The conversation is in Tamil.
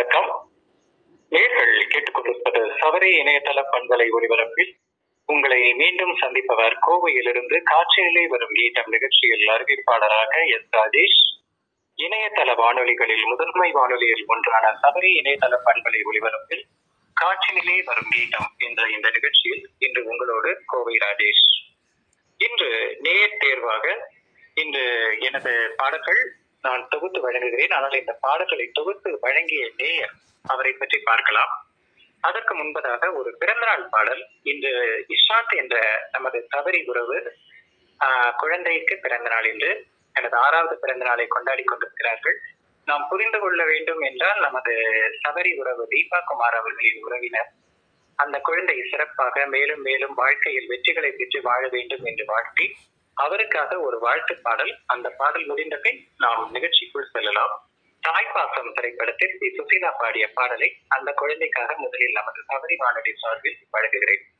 வணக்கம் நேர்கள் கேட்டுக்கொண்டிருப்பது சவரி இணையதள பண்பலை ஒளிபரப்பில் உங்களை மீண்டும் சந்திப்பவர் கோவையிலிருந்து காட்சியிலே வரும் கீதம் நிகழ்ச்சியில் அறிவிப்பாளராக எஸ் ராஜேஷ் இணையதள வானொலிகளில் முதன்மை வானொலியில் ஒன்றான சபரி இணையதள பண்பலை ஒளிபரப்பில் காட்சியிலே வரும் கீதம் என்ற இந்த நிகழ்ச்சியில் இன்று உங்களோடு கோவை ராஜேஷ் இன்று நேர் தேர்வாக இன்று எனது பாடல்கள் நான் தொகுத்து வழங்குகிறேன் ஆனால் இந்த பாடல்களை தொகுத்து வழங்கிய நேயர் அவரை பற்றி பார்க்கலாம் அதற்கு முன்பதாக ஒரு பிறந்தநாள் பாடல் இன்று இஷாத் என்ற நமது தவறி உறவு ஆஹ், குழந்தைக்கு பிறந்த நாள் இன்று எனது ஆறாவது பிறந்த நாளை கொண்டாடி கொண்டிருக்கிறார்கள் நாம் புரிந்து கொள்ள வேண்டும் என்றால் நமது சபரி உறவு தீபா குமார் அவர்களின் உறவினர் அந்த குழந்தை சிறப்பாக மேலும் மேலும் வாழ்க்கையில் வெற்றிகளை பெற்று வாழ வேண்டும் என்று வாழ்த்தி அவருக்காக ஒரு வாழ்த்து பாடல் அந்த பாடல் முடிந்த பின் நாம் நிகழ்ச்சிக்குள் செல்லலாம் தாய்ப்பாசம் திரைப்படத்தில் பி சுசீலா பாடிய பாடலை அந்த குழந்தைக்காக முதலில் நமது சபரி வானொலி சார்பில் வழங்குகிறேன்